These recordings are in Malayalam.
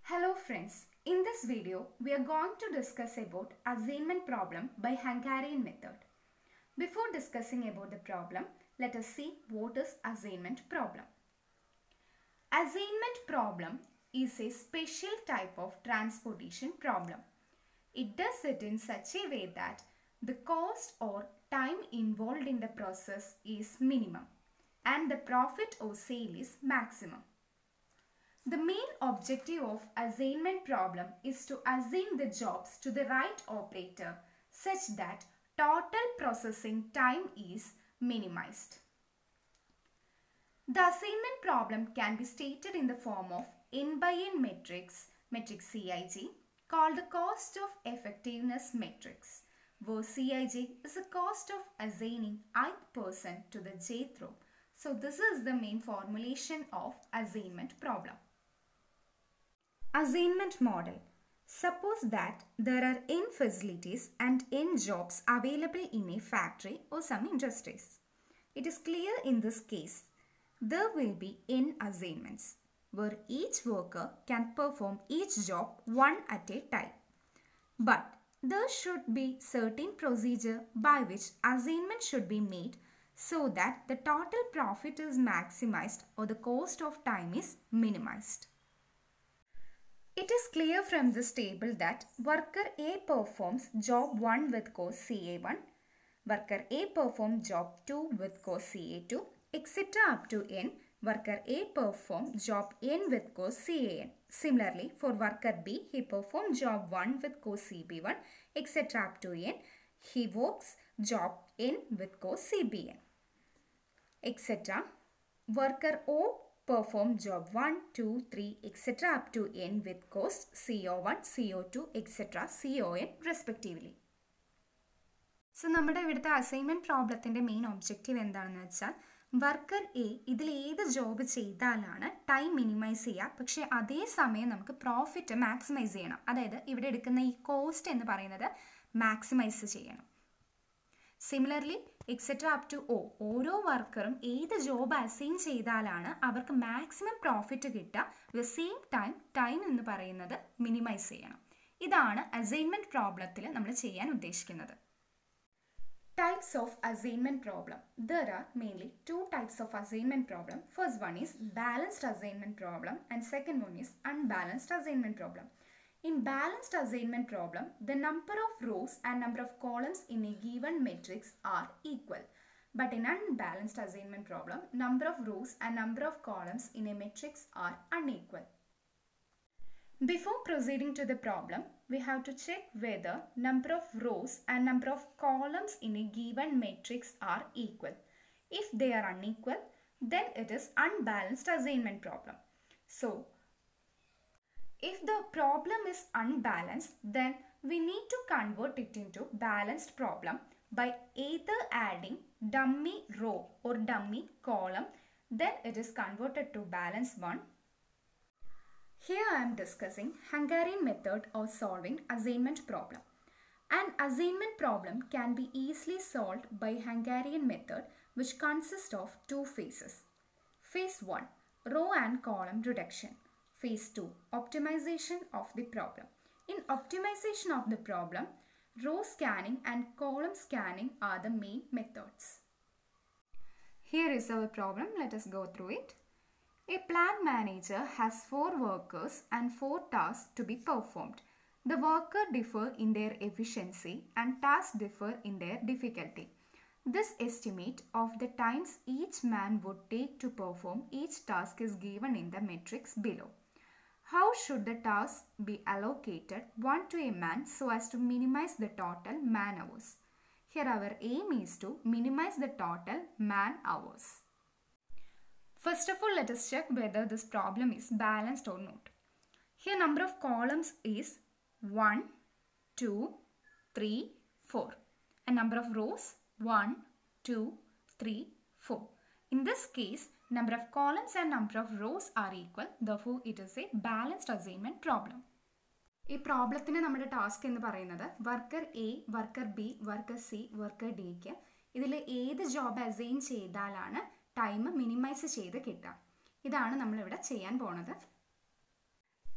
Hello friends, in this video we are going to discuss about assignment problem by Hungarian method. Before discussing about the problem, let us see what is assignment problem. Assignment problem is a special type of transportation problem. It does it in such a way that the cost or time involved in the process is minimum and the profit or sale is maximum. The main objective of assignment problem is to assign the jobs to the right operator such that total processing time is minimized. The assignment problem can be stated in the form of n by n matrix, matrix CIG, called the cost of effectiveness matrix, where CIG is the cost of assigning ith person to the jth row. So this is the main formulation of assignment problem. Assignment model. Suppose that there are n facilities and n jobs available in a factory or some industries. It is clear in this case there will be n assignments where each worker can perform each job one at a time. But there should be certain procedure by which assignment should be made so that the total profit is maximized or the cost of time is minimized. It is clear from this table that worker A performs job 1 with cost CA1, worker A performs job 2 with cost CA2, etc. up to n. Worker A performs job n with cost CAN. Similarly, for worker B, he performs job 1 with cost CB1, etc. up to n. He works job n with cost CBN, etc. Worker O perform job 1, 2, 3, etc. up to n with cost CO1, CO2, etc. CON respectively. So നമ്മുടെ ഇവിടുത്തെ അസൈൻമെൻറ്റ് പ്രോബ്ലത്തിൻ്റെ മെയിൻ ഒബ്ജക്റ്റീവ് എന്താണെന്ന് വെച്ചാൽ വർക്കർ എ ഇതിൽ ഏത് ജോബ് ചെയ്താലാണ് ടൈം മിനിമൈസ് ചെയ്യുക പക്ഷേ അതേ സമയം നമുക്ക് പ്രോഫിറ്റ് മാക്സിമൈസ് ചെയ്യണം അതായത് ഇവിടെ എടുക്കുന്ന ഈ കോസ്റ്റ് എന്ന് പറയുന്നത് മാക്സിമൈസ് ചെയ്യണം സിമിലർലി എക്സെട്ര അപ് ടു ഒ ഓരോ വർക്കറും ഏത് ജോബ് അസൈൻ ചെയ്താലാണ് അവർക്ക് മാക്സിമം പ്രോഫിറ്റ് കിട്ടുക ദ സെയിം ടൈം ടൈം എന്ന് പറയുന്നത് മിനിമൈസ് ചെയ്യണം ഇതാണ് അസൈൻമെൻറ്റ് പ്രോബ്ലത്തിൽ നമ്മൾ ചെയ്യാൻ ഉദ്ദേശിക്കുന്നത് Types of assignment problem. There are mainly two types of assignment problem. First one is balanced assignment problem and second one is unbalanced assignment problem. In balanced assignment problem, the number of rows and number of columns in a given matrix are equal. But in unbalanced assignment problem, number of rows and number of columns in a matrix are unequal. Before proceeding to the problem, we have to check whether number of rows and number of columns in a given matrix are equal. If they are unequal, then it is unbalanced assignment problem. So, if the problem is unbalanced, then we need to convert it into balanced problem by either adding dummy row or dummy column, then it is converted to balanced one here I am discussing Hungarian method of solving assignment problem. An assignment problem can be easily solved by Hungarian method which consists of two phases. Phase 1 row and column reduction. Phase 2 optimization of the problem. In optimization of the problem, row scanning and column scanning are the main methods. Here is our problem. Let us go through it. A plant manager has four workers and four tasks to be performed. The workers differ in their efficiency and tasks differ in their difficulty. This estimate of the times each man would take to perform each task is given in the matrix below. How should the task be allocated one to a man so as to minimize the total man hours? Here our aim is to minimize the total man hours. First of all, let us check whether this problem is balanced or not. Here number of columns is 1, 2, 3, 4. And number of rows 1, 2, 3, 4. In this case, number of columns and number of rows are equal. Therefore, it is a balanced assignment problem. ഈ പ്രോബ്ലത്തിന് നമ്മുടെ ടാസ്ക് എന്ന് പറയുന്നത് worker A worker B worker C worker ഡിക്ക് ഇതിൽ ഏത് ജോബ് അസൈൻ ചെയ്താലാണ് ടൈം മിനിമൈസ് ചെയ്ത് കിട്ടുക ഇതാണ് നമ്മളിവിടെ ചെയ്യാൻ പോണത്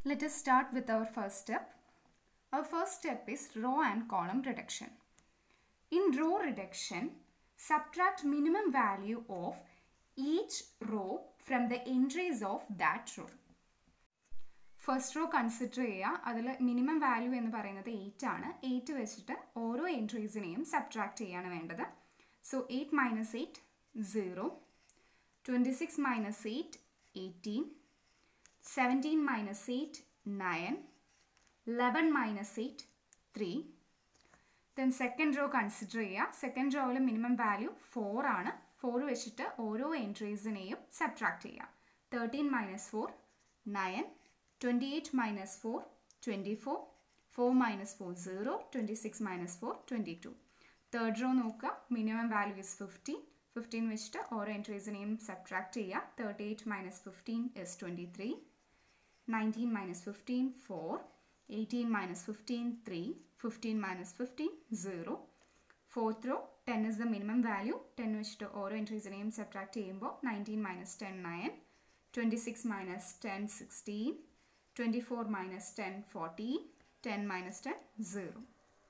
Let us start with our first step. Our first step is row and column reduction. In row reduction, subtract minimum value of each row from the entries of that row. First row consider ചെയ്യുക അതിൽ മിനിമം വാല്യൂ എന്ന് പറയുന്നത് എയ്റ്റ് ആണ് എയ്റ്റ് വെച്ചിട്ട് ഓരോ എൻട്രീസിനെയും സബ്ട്രാക്ട് ചെയ്യാണ് വേണ്ടത് so eight minus eight zero twenty six minus eight eighteen seventeen minus eight nine eleven minus eight three then second row consider ചെയ്യുക സെക്കൻഡ് റോയിൽ മിനിമം വാല്യൂ ഫോർ ആണ് ഫോർ വെച്ചിട്ട് ഓരോ എൻട്രീസിനെയും സബ്ട്രാക്ട് ചെയ്യുക thirteen minus four nine 28 minus 4, 24. 4 minus 4, 0. 26 minus 4, 22. Third row നോക്കുക minimum value is 15. 15 വെച്ചിട്ട് ഓരോ എൻട്രീസിനെയും സബ്ട്രാക്ട് ചെയ്യുക thirty eight minus fifteen is twenty three nineteen minus fifteen four eighteen minus fifteen three fifteen minus fifteen zero fourth row ten is the minimum value ten വെച്ചിട്ട് ഓരോ എൻട്രീസിനെയും സബ്ട്രാക്ട് ചെയ്യുമ്പോൾ nineteen minus ten nine twenty six minus ten sixteen 24 minus 10 40 10 minus 10 0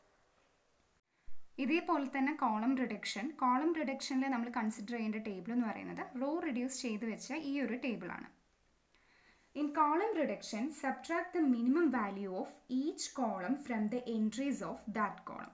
ഇതേപോലെ തന്നെ കോളം റിഡക്ഷൻ കോളം റിഡക്ഷനിൽ നമ്മൾ കൺസിഡർ ചെയ്യേണ്ട ടേബിൾ എന്ന് പറയുന്നത് റോ റിഡ്യൂസ് ചെയ്ത് വെച്ച ഈ ഒരു ടേബിളാണ് in column reduction subtract the minimum value of each column from the entries of that column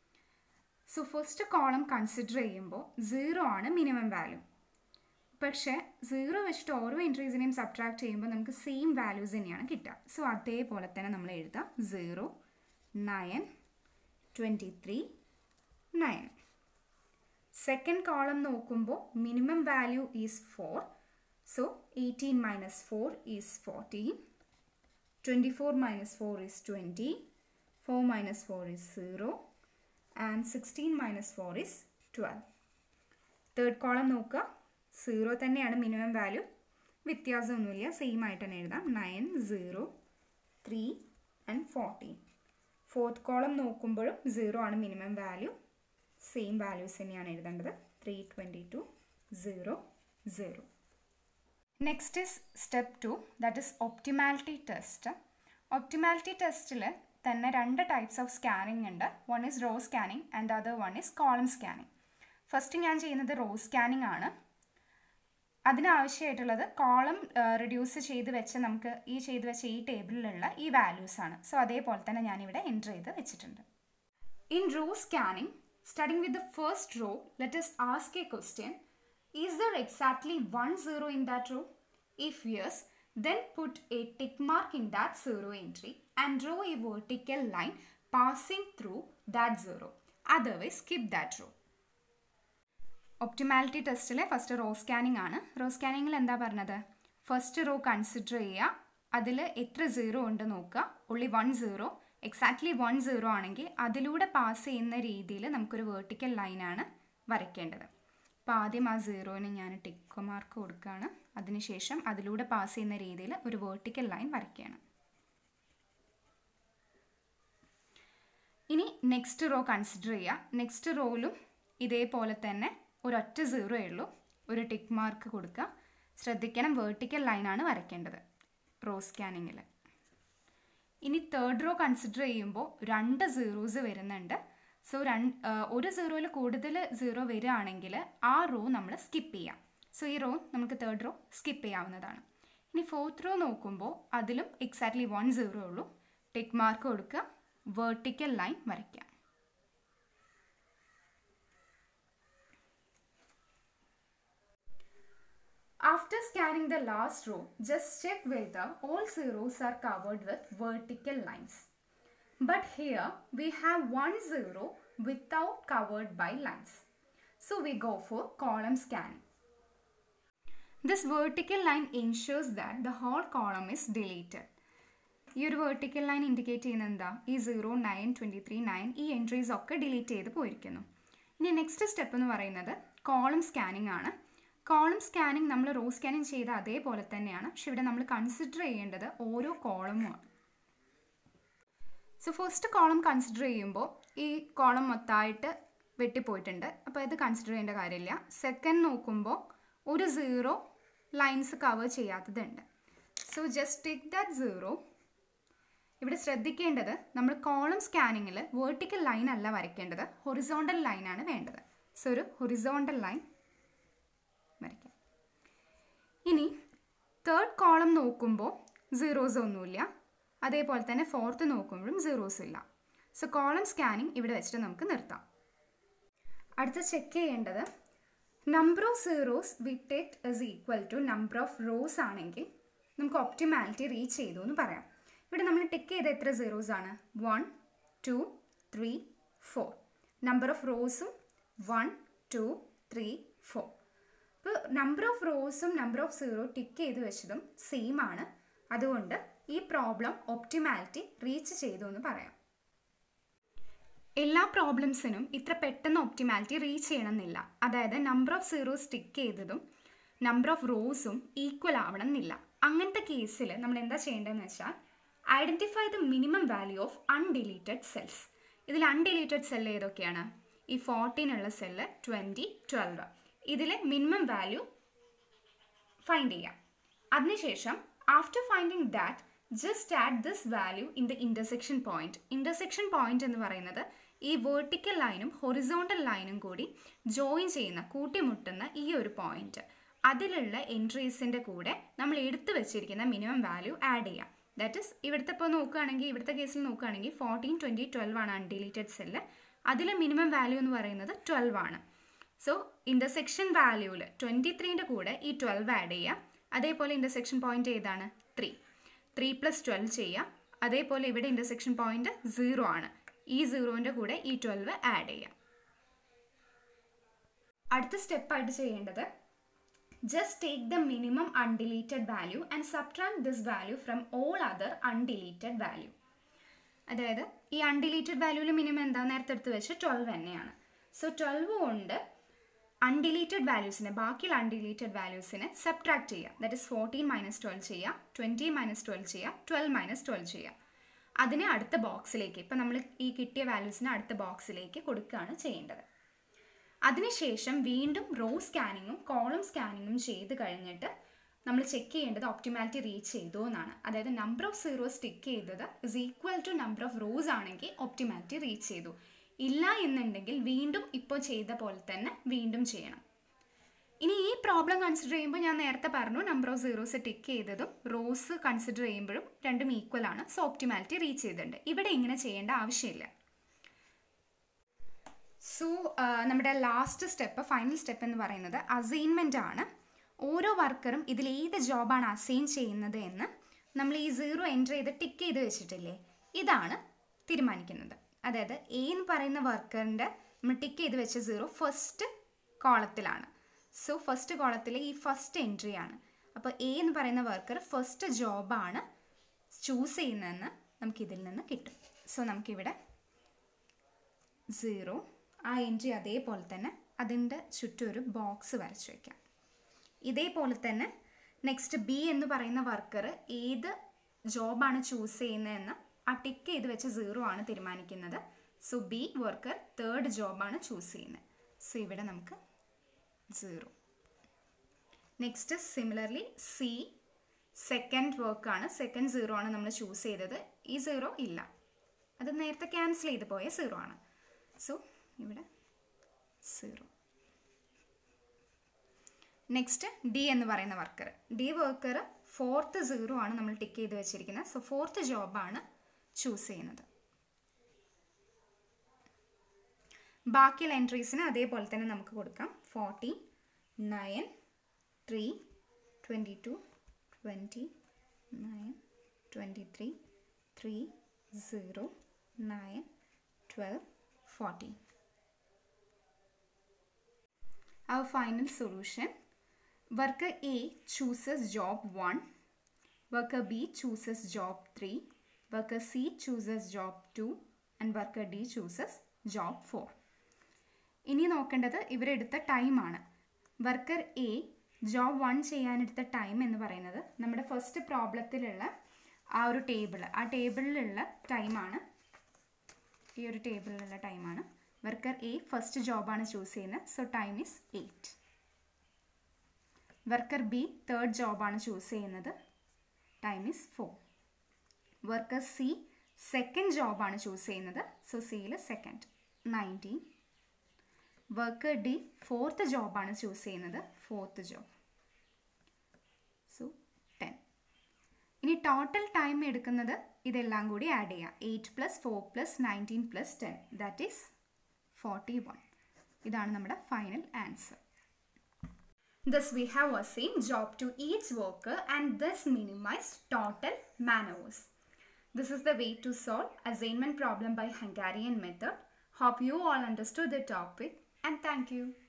so first column consider ചെയ്യുമ്പോൾ സീറോ ആണ് മിനിമം വാല്യൂ പക്ഷേ സീറോ വെച്ചിട്ട് ഓരോ എൻട്രീസിനെയും സബ്ട്രാക്ട് ചെയ്യുമ്പോൾ നമുക്ക് സെയിം വാല്യൂസ് തന്നെയാണ് കിട്ടുക സോ അതേപോലെ തന്നെ നമ്മൾ എഴുതാം zero nine twenty three nine second column നോക്കുമ്പോൾ minimum value is four so eighteen minus four is fourteen twenty four minus four is twenty four minus four is zero and sixteen minus four is twelve third column നോക്കുക സീറോ തന്നെയാണ് മിനിമം വാല്യൂ വ്യത്യാസമൊന്നുമില്ല സെയിം ആയിട്ട് തന്നെ എഴുതാം nine zero three and fourteen fourth column നോക്കുമ്പോഴും സീറോ ആണ് മിനിമം വാല്യൂ സെയിം വാല്യൂസ് തന്നെയാണ് എഴുതേണ്ടത് three twenty to zero zero next is step two that is optimality test optimality ടെസ്റ്റിൽ തന്നെ രണ്ട് ടൈപ്സ് ഓഫ് സ്കാനിങ് ഉണ്ട് one is row scanning and other one is column scanning first ഞാൻ ചെയ്യുന്നത് റോ സ്കാനിങ് ആണ് അതിനാവശ്യമായിട്ടുള്ളത് കോളം റിഡ്യൂസ് ചെയ്ത് വെച്ച് നമുക്ക് ഈ ചെയ്ത് വെച്ച ഈ ടേബിളിലുള്ള ഈ വാല്യൂസ് ആണ് സോ അതേപോലെ തന്നെ ഞാനിവിടെ എൻ്റർ ചെയ്ത് വെച്ചിട്ടുണ്ട് in row scanning starting with the first row let's ask a question is there exactly one zero in that row if yes then put a tick mark in that zero entry and draw a vertical line passing through that zero. Otherwise, skip that row. Optimality ടെസ്റ്റിലെ ഫസ്റ്റ് റോ സ്കാനിങ് ആണ് റോ സ്കാനിങ്ങിൽ എന്താ പറഞ്ഞത് ഫസ്റ്റ് റോ കൺസിഡർ ചെയ്യുക അതിൽ എത്ര സീറോ ഉണ്ട് നോക്കുക ഉള്ളി one zero exactly one zero ആണെങ്കിൽ അതിലൂടെ പാസ് ചെയ്യുന്ന രീതിയിൽ നമുക്കൊരു വേർട്ടിക്കൽ ലൈനാണ് വരയ്ക്കേണ്ടത് അപ്പോൾ ആദ്യം ആ സീറോന് ഞാൻ ടിക്ക് മാർക്ക് കൊടുക്കുകയാണ് അതിനുശേഷം അതിലൂടെ പാസ് ചെയ്യുന്ന രീതിയിൽ ഒരു വേർട്ടിക്കൽ ലൈൻ വരയ്ക്കുകയാണ് ഇനി നെക്സ്റ്റ് റോ കൺസിഡർ ചെയ്യുക നെക്സ്റ്റ് റോയിലും ഇതേപോലെ തന്നെ ഒരൊറ്റ സീറോയേ ഉള്ളൂ ഒരു ടിക്ക് മാർക്ക് കൊടുക്കുക ശ്രദ്ധിക്കണം വേർട്ടിക്കൽ ലൈനാണ് വരയ്ക്കേണ്ടത് റോ സ്കാനിങ്ങിൽ ഇനി തേർഡ് റോ കൺസിഡർ ചെയ്യുമ്പോൾ രണ്ട് സീറോസ് വരുന്നുണ്ട് സോ രണ്ട് ഒരു സീറോയിൽ കൂടുതൽ സീറോ വരികയാണെങ്കിൽ ആ റോ നമ്മൾ സ്കിപ്പ് ചെയ്യാം സോ ഈ റോ നമുക്ക് തേർഡ് റോ സ്കിപ്പ് ചെയ്യാവുന്നതാണ് ഇനി ഫോർത്ത് റോ നോക്കുമ്പോൾ അതിലും എക്സാക്ട്ലി വൺ സീറോ ഉള്ളൂ ടിക്ക് മാർക്ക് കൊടുക്കുക വേർട്ടിക്കൽ ലൈൻ വരയ്ക്കുക After scanning the last row, just check whether all zeros are covered with vertical lines. But here we have one zero without covered by lines. So we go for column scanning. This vertical line ensures that the whole column is deleted. ഈ ഒരു വെർട്ടിക്കൽ ലൈൻ ഇൻഡിക്കേറ്റ് ചെയ്യുന്നത് എന്താ ഈ zero nine twenty three nine ഈ എൻട്രീസ് ഒക്കെ ഡിലീറ്റ് ചെയ്ത് പോയിരിക്കുന്നു ഇനി നെക്സ്റ്റ് സ്റ്റെപ്പ് എന്ന് പറയുന്നത് കോളം സ്കാനിങ് ആണ് കോളം സ്കാനിങ് നമ്മൾ റോ സ്കാനിങ് ചെയ്ത അതേപോലെ തന്നെയാണ് പക്ഷെ ഇവിടെ നമ്മൾ കൺസിഡർ ചെയ്യേണ്ടത് ഓരോ കോളമുമാണ് സോ ഫസ്റ്റ് കോളം കൺസിഡർ ചെയ്യുമ്പോൾ ഈ കോളം മൊത്തമായിട്ട് വെട്ടിപ്പോയിട്ടുണ്ട് അപ്പോൾ ഇത് കൺസിഡർ ചെയ്യേണ്ട കാര്യമില്ല സെക്കൻഡ് നോക്കുമ്പോൾ ഒരു സീറോ ലൈൻസ് കവർ ചെയ്യാത്തതുണ്ട് so just take that zero ഇവിടെ ശ്രദ്ധിക്കേണ്ടത് നമ്മൾ കോളം സ്കാനിങ്ങിൽ വേർട്ടിക്കൽ ലൈൻ അല്ല വരയ്ക്കേണ്ടത് ഹൊറിസോണ്ടൽ ലൈനാണ് വേണ്ടത് സോ ഒരു ഹൊറിസോണ്ടൽ ലൈൻ വരയ്ക്കാം ഇനി തേർഡ് കോളം നോക്കുമ്പോൾ സീറോസ് ഒന്നുമില്ല അതേപോലെ തന്നെ ഫോർത്ത് നോക്കുമ്പോഴും സീറോസ് ഇല്ല സോ കോളം സ്കാനിങ് ഇവിടെ വെച്ചിട്ട് നമുക്ക് നിർത്താം അടുത്ത ചെക്ക് ചെയ്യേണ്ടത് number of zeros with it is equal to number of rows ആണെങ്കിൽ നമുക്ക് ഒപ്റ്റിമാലിറ്റി റീച്ച് ചെയ്തു എന്ന് പറയാം ഇവിടെ നമ്മൾ ടിക്ക് ചെയ്ത എത്ര സീറോസ് ആണ് one two three four number of റോസും വൺ ടു ത്രീ ഫോർ അപ്പോൾ നമ്പർ ഓഫ് റോസും നമ്പർ ഓഫ് സീറോ ടിക്ക് ചെയ്ത് വെച്ചതും സെയിം ആണ് അതുകൊണ്ട് ഈ പ്രോബ്ലം ഒപ്റ്റിമാലിറ്റി റീച്ച് ചെയ്തു എന്ന് പറയാം എല്ലാ പ്രോബ്ലംസിനും ഇത്ര പെട്ടെന്ന് ഒപ്റ്റിമാലിറ്റി റീച്ച് ചെയ്യണമെന്നില്ല അതായത് നമ്പർ ഓഫ് സീറോസ് ടിക്ക് ചെയ്തതും നമ്പർ ഓഫ് റോസും ഈക്വൽ ആവണം എന്നില്ല അങ്ങനത്തെ കേസിൽ നമ്മൾ എന്താ ചെയ്യേണ്ടതെന്ന് വെച്ചാൽ identify the minimum value of undeleted cells ഇതിൽ അൺഡിലീറ്റഡ് സെൽ ഏതൊക്കെയാണ് ഈ ഫോർട്ടീൻ ഉള്ള സെല്ല് ട്വൻറ്റി ട്വൽവ് ഇതിലെ മിനിമം വാല്യൂ ഫൈൻഡ് ചെയ്യാം അതിനുശേഷം after finding that just add this value in the intersection point intersection point എന്ന് പറയുന്നത് ഈ വേർട്ടിക്കൽ ലൈനും ഹൊറിസോണ്ടൽ ലൈനും കൂടി ജോയിൻ ചെയ്യുന്ന കൂട്ടിമുട്ടുന്ന ഈ ഒരു പോയിന്റ് അതിലുള്ള എൻട്രീസിൻ്റെ കൂടെ നമ്മൾ എടുത്തു വെച്ചിരിക്കുന്ന മിനിമം വാല്യൂ ആഡ് ചെയ്യാം ദാറ്റ് ഇസ് ഇവിടുത്തെ ഇപ്പോൾ നോക്കുകയാണെങ്കിൽ ഇവിടുത്തെ കേസിൽ നോക്കുകയാണെങ്കിൽ ഫോർട്ടീൻ ട്വൻറ്റി ട്വൽവ് ആണ് അൺഡിലീറ്റഡ് സെല്ല് അതിലെ മിനിമം വാല്യൂ എന്ന് പറയുന്നത് ട്വൽവ് ആണ് സോ ഇൻ്റർസെക്ഷൻ വാല്യൂവിൽ ട്വൻറ്റി ത്രീൻ്റെ കൂടെ ഈ ട്വൽവ് ആഡ് ചെയ്യാം അതേപോലെ ഇൻ്റർസെക്ഷൻ പോയിന്റ് ഏതാണ് ത്രീ ത്രീ പ്ലസ് ട്വൽവ് ചെയ്യാം അതേപോലെ ഇവിടെ ഇൻ്റർസെക്ഷൻ പോയിന്റ് സീറോ ആണ് ഈ സീറോൻ്റെ കൂടെ ഈ ട്വൽവ് ആഡ് ചെയ്യാം അടുത്ത സ്റ്റെപ്പായിട്ട് ചെയ്യേണ്ടത് just take the minimum undeleted value and subtract this value from all other undeleted value അതായത് ഈ അൺഡിലീറ്റഡ് വാല്യൂവിൽ മിനിമം എന്താ നേരത്തെ എടുത്ത് വെച്ച് ട്വൽവ് തന്നെയാണ് സോ ട്വൽവ് കൊണ്ട് അൺഡിലീറ്റഡ് വാല്യൂസിനെ ബാക്കിയുള്ള അൺഡിലീറ്റഡ് വാല്യൂസിനെ സബ്ട്രാക്ട് ചെയ്യുക that is fourteen minus twelve ചെയ്യുക ട്വൻറ്റി മൈനസ് ട്വൽവ് ചെയ്യുക ട്വൽവ് മൈനസ് ട്വൽവ് ചെയ്യുക അതിനെ അടുത്ത ബോക്സിലേക്ക് ഇപ്പം നമ്മൾ ഈ കിട്ടിയ വാല്യൂസിനെ അടുത്ത ബോക്സിലേക്ക് കൊടുക്കുകയാണ് ചെയ്യേണ്ടത് അതിനുശേഷം വീണ്ടും റോ സ്കാനിങ്ങും കോളം സ്കാനിങ്ങും ചെയ്ത് കഴിഞ്ഞിട്ട് നമ്മൾ ചെക്ക് ചെയ്യേണ്ടത് ഒപ്റ്റിമാലിറ്റി റീച്ച് ചെയ്തു എന്നാണ് അതായത് നമ്പർ ഓഫ് സീറോസ് ടിക്ക് ചെയ്തത് is equal to number of rows ആണെങ്കിൽ ഒപ്റ്റിമാലിറ്റി റീച്ച് ചെയ്തു ഇല്ല എന്നുണ്ടെങ്കിൽ വീണ്ടും ഇപ്പോൾ ചെയ്ത പോലെ തന്നെ വീണ്ടും ചെയ്യണം ഇനി ഈ പ്രോബ്ലം കൺസിഡർ ചെയ്യുമ്പോൾ ഞാൻ നേരത്തെ പറഞ്ഞു നമ്പർ ഓഫ് സീറോസ് ടിക്ക് ചെയ്തതും റോസ് കൺസിഡർ ചെയ്യുമ്പോഴും രണ്ടും ഈക്വൽ ആണ് സോ ഒപ്റ്റിമാലിറ്റി റീച്ച് ചെയ്തിട്ടുണ്ട് ഇവിടെ ഇങ്ങനെ ചെയ്യേണ്ട ആവശ്യമില്ല സോ നമ്മുടെ ലാസ്റ്റ് സ്റ്റെപ്പ് ഫൈനൽ സ്റ്റെപ്പ് എന്ന് പറയുന്നത് അസൈൻമെൻ്റ് ആണ് ഓരോ വർക്കറും ഇതിൽ ഏത് ജോബാണ് അസൈൻ ചെയ്യുന്നത് എന്ന് നമ്മൾ ഈ സീറോ എൻ്റർ ചെയ്ത് ടിക്ക് ചെയ്ത് വെച്ചിട്ടില്ലേ ഇതാണ് തീരുമാനിക്കുന്നത് അതായത് എ എന്ന് പറയുന്ന വർക്കറിൻ്റെ നമ്മൾ ടിക്ക് ചെയ്ത് വെച്ച സീറോ ഫസ്റ്റ് കോളത്തിലാണ് സോ ഫസ്റ്റ് കോളത്തിലെ ഈ ഫസ്റ്റ് എൻട്രി ആണ് അപ്പോൾ എ എന്ന് പറയുന്ന വർക്കർ ഫസ്റ്റ് ജോബാണ് ചൂസ് ചെയ്യുന്നതെന്ന് നമുക്കിതിൽ നിന്ന് കിട്ടും സോ നമുക്കിവിടെ സീറോ ആ എൻട്രി അതേപോലെ തന്നെ അതിൻ്റെ ചുറ്റും ഒരു ബോക്സ് വരച്ചു വയ്ക്കാം ഇതേപോലെ തന്നെ നെക്സ്റ്റ് ബി എന്ന് പറയുന്ന വർക്കർ ഏത് ജോബാണ് ചൂസ് ചെയ്യുന്നതെന്ന് ആ ടിക്ക് ചെയ്ത് വെച്ച സീറോ ആണ് തീരുമാനിക്കുന്നത് സോ ബി വർക്കർ തേർഡ് ജോബാണ് ചൂസ് ചെയ്യുന്നത് സോ ഇവിടെ നമുക്ക് zero next similarly C second വർക്കാണ് സെക്കൻഡ് സീറോ ആണ് നമ്മൾ ചൂസ് ചെയ്തത് ഈ സീറോ ഇല്ല അത് നേരത്തെ ക്യാൻസൽ ചെയ്ത് പോയ സീറോ ആണ് സോ ഇവിടെ സീറോ നെക്സ്റ്റ് ഡി എന്ന് പറയുന്ന worker D worker fourth zero ആണ് നമ്മൾ ടിക്ക് ചെയ്ത് വെച്ചിരിക്കുന്നത് സോ ഫോർത്ത് ജോബാണ് ചൂസ് ചെയ്യുന്നത് ബാക്കിയുള്ള എൻട്രീസിന് അതേപോലെ തന്നെ നമുക്ക് കൊടുക്കാം fourteen nine three twenty two twenty nine twenty three three zero nine twelve fourteen Our final solution worker A chooses job 1, worker B chooses job 3, worker C chooses job 2, and worker D chooses job 4. ഇനി നോക്കേണ്ടത് ഇവരെടുത്ത ടൈമാണ് വർക്കർ എ ജോബ് വൺ ചെയ്യാനെടുത്ത ടൈം എന്ന് പറയുന്നത് നമ്മുടെ ഫസ്റ്റ് പ്രോബ്ലത്തിലുള്ള ആ ഒരു ടേബിൾ ആ ടേബിളിലുള്ള ടൈമാണ് ഈ ഒരു ടേബിളിലുള്ള ടൈമാണ് വർക്കർ എ ഫസ്റ്റ് ജോബാണ് ചൂസ് ചെയ്യുന്നത് so time is eight worker B third ജോബാണ് ചൂസ് ചെയ്യുന്നത് time is four worker C second ജോബാണ് ചൂസ് ചെയ്യുന്നത് സോ സിയിൽ second nineteen worker D fourth ജോബാണ് ചൂസ് ചെയ്യുന്നത് ഫോർത്ത് ജോബ് സോ ടെൻ ഇനി ടോട്ടൽ ടൈം എടുക്കുന്നത് ഇതെല്ലാം കൂടി ആഡ് ചെയ്യാം eight plus four plus nineteen plus ten that is forty one ഇതാണ് നമ്മുടെ final answer Thus, we have assigned job to each worker and thus minimized total man hours. This is the way to solve assignment problem by Hungarian method. Hope you all understood the topic and thank you.